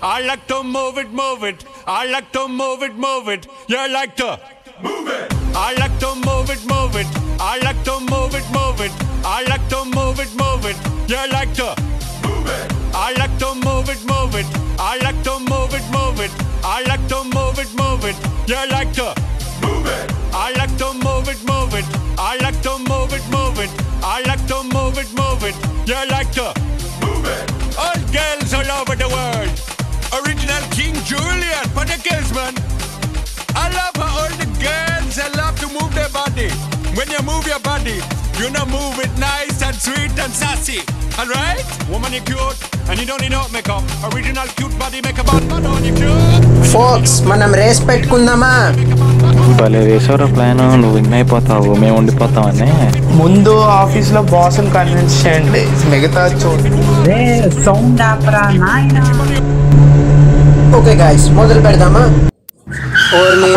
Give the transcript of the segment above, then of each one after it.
I like to move it, move it. I like to move it, move it. You like to move it. I like to move it, move it. I like to move it, move it. I like to move it, move it. You like to move it. I like to move it, move it. I like to move it, move it. I like to move it, move it. You like to move it. I like to move it, move it. I like to move it, move it. I like to move it, move it. You like to move it. All girls all over the world. Original King Juliet for the girls, man. I love how all the girls I love to move their body. When you move your body, you know move it nice and sweet and sassy. Alright? Woman, you cute and you don't need no makeup. Original cute body make a bad man on you cute. Folks మనం race పెట్టుకుందామా భలే వేసావురా plan నువ్వు win అయిపోతావు మేము ఉండిపోతామని ముందు office లో boss convince చేయండి మిగతా చూడండి సౌండ్ ఆపరా నాయనా ఓకే గాయస్ మొదలు పెడదామా ఓర్ని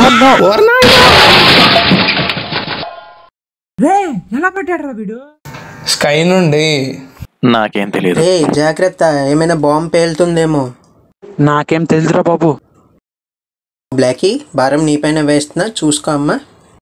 రే ఎలా పెట్టాడు రా వీడు స్కై నుండి నాకేం తెలియదు ఏ జాగ్రత్త ఏమైనా బాంబు పేలుతుందేమో నాకేం తెలుసురా బాబు బ్లాకీ భారం నీపైన వేస్తున్నా చూసుకో అమ్మా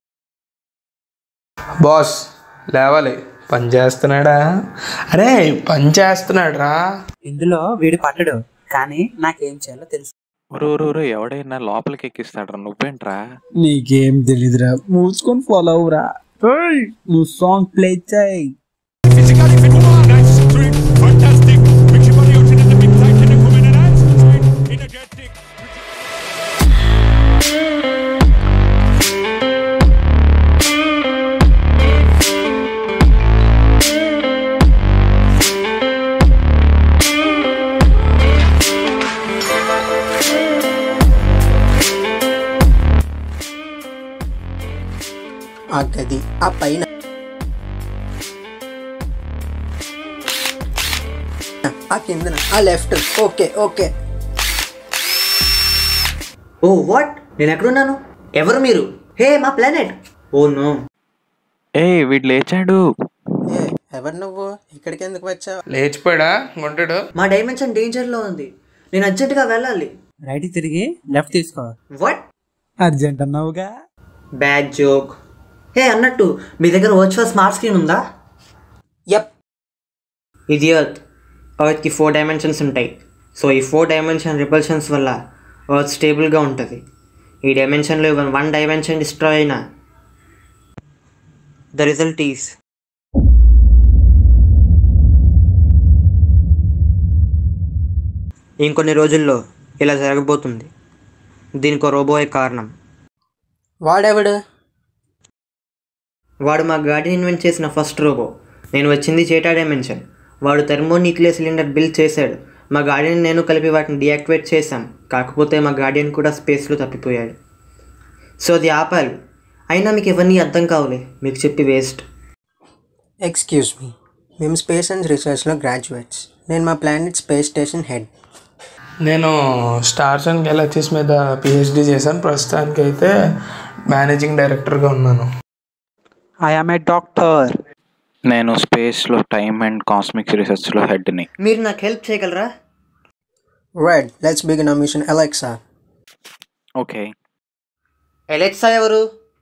బాస్ లేవాలి పని చేస్తున్నాడా అరే పని చేస్తున్నాడు రా ఇందులో వీడు పట్టడు కానీ నాకేం చేయాలో తెలుసు ఊరు ఊరు ఊరు ఎవడైనా లోపలికి ఎక్కిస్తాడరా నువ్వేంట్రా నీకేం తెలీదురా మూసుకొని ఫాలో అవురా నువ్వు సాంగ్ ప్లే చేయి Physically fit woman, nice, sweet, fantastic. Mix your body out in the big tight in the woman and nice, sweet, energetic. ఆ గది ఆ పైన ఆ కిందన ఆ left okay okay oh what నేను ఎక్కడున్నాను ఎవరు మీరు హే మా ప్లానెట్ ఓ నో ఏ వీడు లేచాడు ఏ ఎవరు నువ్వు ఇక్కడికి ఎందుకు వచ్చావు లేచిపోయాడా గుంటాడు మా డైమెన్షన్ డేంజర్లో ఉంది నేను అర్జెంటుగా వెళ్ళాలి రైట్ తిరిగి లెఫ్ట్ తీసుకో వాట్ అర్జెంట్ అన్నావుగా బ్యాడ్ జోక్ హే అన్నట్టు మీ దగ్గర వర్చువల్ స్మార్ట్ స్క్రీన్ ఉందా యప్ ఇది ఎర్త్ ఎర్త్కి ఫోర్ డైమెన్షన్స్ ఉంటాయి సో ఈ ఫోర్ డైమెన్షన్ రిపల్షన్స్ వల్ల ఎర్త్ స్టేబుల్గా ఉంటుంది ఈ డైమెన్షన్లో వన్ డైమెన్షన్ డిస్ట్రాయ్ అయినా ద రిజల్ట్ ఈస్ ఇంకొన్ని రోజుల్లో ఇలా జరగబోతుంది దీనికి రోబోయే కారణం వాడెవడు వాడు మా గాడిని ఇన్వెంట్ చేసిన ఫస్ట్ రోబో నేను వచ్చింది చేటా డైమెన్షన్ వాడు థర్మోన్యూక్లియర్ సిలిండర్ బిల్డ్ చేశాడు మా గార్డియన్ నేను కలిపి వాటిని డియాక్టివేట్ చేశాం కాకపోతే మా గార్డియన్ కూడా స్పేస్లో తప్పిపోయాడు సో అది ఆపాలి అయినా మీకు ఇవన్నీ అర్థం కావులే మీకు చెప్పి వేస్ట్ ఎక్స్క్యూజ్ మీ మేము స్పేస్ అండ్ రీసెర్చ్లో గ్రాడ్యుయేట్స్ నేను మా ప్లానెట్ స్పేస్ స్టేషన్ హెడ్ నేను స్టార్స్ అండ్ గెలాక్సీస్ మీద పిహెచ్డి చేశాను ప్రస్తుతానికి అయితే మేనేజింగ్ డైరెక్టర్గా ఉన్నాను ఐ ఆమ్ ఏ డాక్టర్ నేను స్పేస్లో టైమ్ అండ్ కాస్మిక్స్ రీసెర్చ్లో హెడ్ని మీరు నాకు హెల్ప్ చేయగలరా red let's begin ah mission Alexa okay Alexa ఎవరు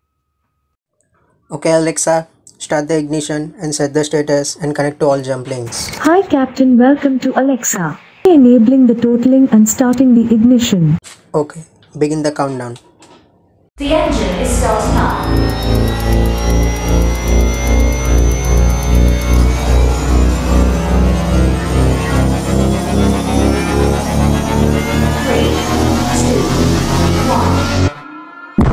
okay Alexa start the ignition and set the status and connect to all jump links Hi, Captain. Welcome to Alexa. Enabling the totaling and starting the ignition. Okay begin the countdown The engine is starting up. Three, two, one.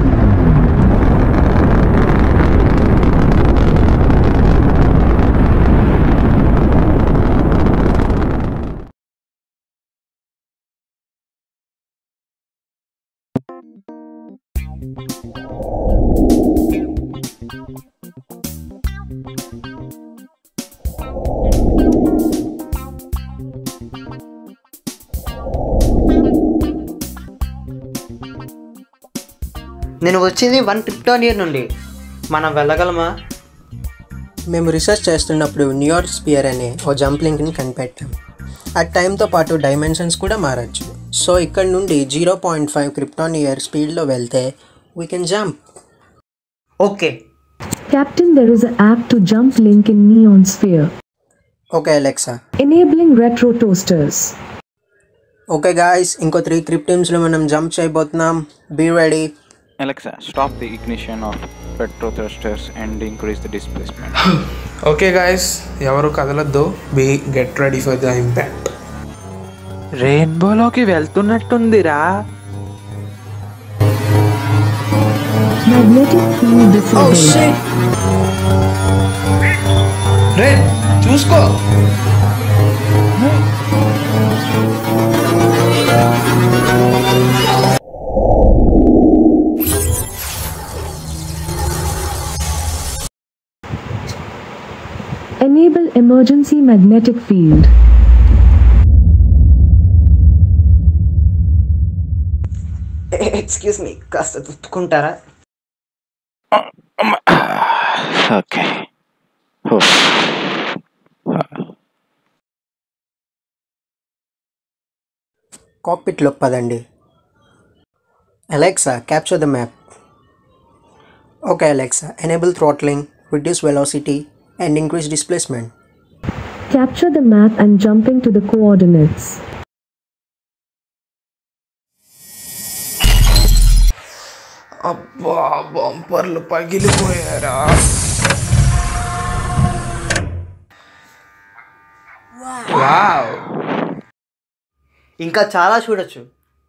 నేను వచ్చింది one ట్రిప్టాన్ year నుండి మనం వెళ్ళగలమా మేము research చేస్తున్నప్పుడు New York spear అనే ఓ jump లింక్ని కనిపెట్టాం ఆ టైంతో పాటు డైమెన్షన్స్ కూడా మారచ్చు సో ఇక్కడ నుండి zero point five krypton year స్పీడ్లో వెళ్తే we can jump okay Captain, there is an app to jump link in Neon Sphere. Okay Alexa Enabling retro toasters. Okay guys ఇంకో త్రీ క్రిప్టిమ్స్లో మనం జంప్ చేయబోతున్నాం be ready Alexa, stop the ignition of petrol thrusters and increase the displacement. Okay guys ఎవరు కదలొద్దు be get ready for the impact రెయిన్బోలోకి వెళ్తున్నట్టుందిరా Magnetic field disabled. రే చూసుకో Enable emergency magnetic field. Excuse me కాస్త తుత్తుకుంటారా okay కాక్పిట్లోకి పదండి Alexa capture the map okay Alexa enable throttling reduce velocity and increase displacement Capture the map and jumping to the coordinates. అబ్బా బంపర్లు పగిలిపోయారా wow ఇంకా చాలా చూడొచ్చు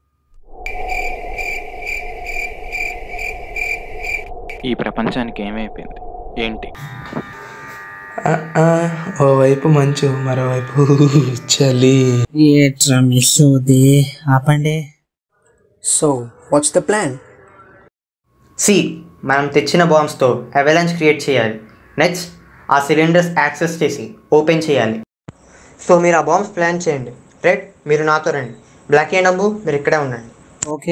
ఈ ప్రపంచానికి ఏమైపోయింది ఏంటి ఆ, ఆ, ఓవైపు మంచు మరోవైపు చలి ఏట్రా మిస్ అవుది ఆపండి so what's the plan C మనం తెచ్చిన బాంబ్స్తో అవెలాంచ్ క్రియేట్ చేయాలి నెక్స్ట్ ఆ సిలిండర్స్ యాక్సెస్ చేసి ఓపెన్ చేయాలి సో మీరు ఆ బాంబ్స్ ప్లాన్ చేయండి రెడ్ మీరు నాతో రండి బ్లాక్ అండ్ అంబు మీరు ఇక్కడే ఉండండి ఓకే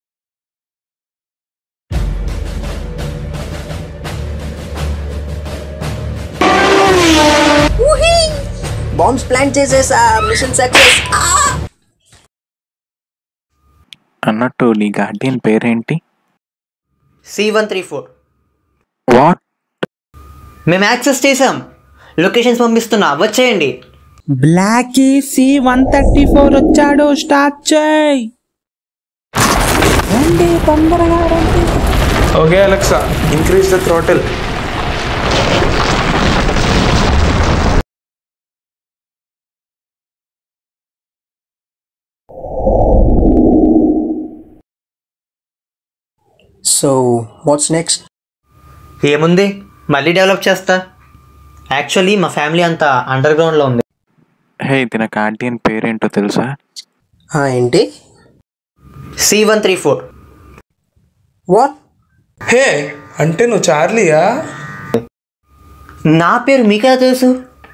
బాంబ్స్ ప్లాన్ చేసేసా మిషన్ సక్సెస్ అన్నట్టు నీ గార్డియన్ పేరేంటి C one three four what మేము యాక్సెస్ చేసాం లొకేషన్స్ పంపిస్తున్నా వచ్చేయండి block C one thirty four వచ్చాడు స్టార్ట్ చేయి రండి తొందరగా రండి okay Alexa increase the throttle so what's next ఏముంది మళ్ళీ డెవలప్ చేస్తా యాక్చువల్లీ మా ఫ్యామిలీ అంతా అండర్ గ్రౌండ్లో ఉంది హే ఇది నా గార్డియన్ పేరేంటో తెలుసా ఏంటి C one three four what hey అంటే నువ్వు చార్లీయా నా పేరు మీకెలా తెలుసు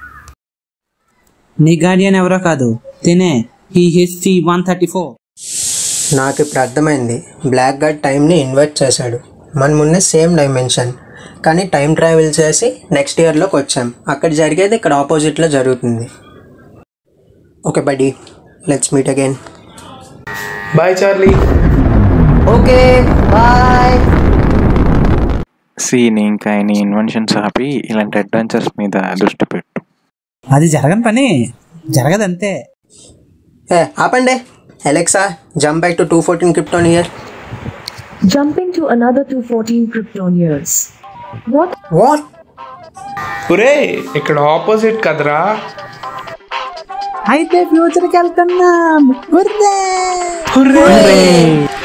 నీ గార్డియన్ ఎవరో కాదు తినే he his C one thirty four నాకు ఇప్పుడు అర్థమైంది బ్లాక్ గార్డ్ టైంని ఇన్వర్ట్ చేశాడు మన ముందే సేమ్ డైమెన్షన్ కానీ టైం ట్రావెల్ చేసి నెక్స్ట్ ఇయర్లోకి వచ్చాం అక్కడ జరిగేది ఇక్కడ ఆపోజిట్లో జరుగుతుంది okay buddy let's meet again bye Charlie okay bye సీని ఇంకా నీ ఇన్వెన్షన్స్ ఆపి ఇలాంటి అడ్వెంచర్స్ మీద దృష్టి పెట్టు అది జరగని పని జరగదంతే ఏ ఆపండి Alexa jump back to two fourteen krypton year Jumping to another 214 krypton years. What? What ఒరే ఇక్కడ ఆపోజిట్ కదరా అయితే ఫ్యూచర్కి వెళ్తున్నాం గుర్రే హుర్రే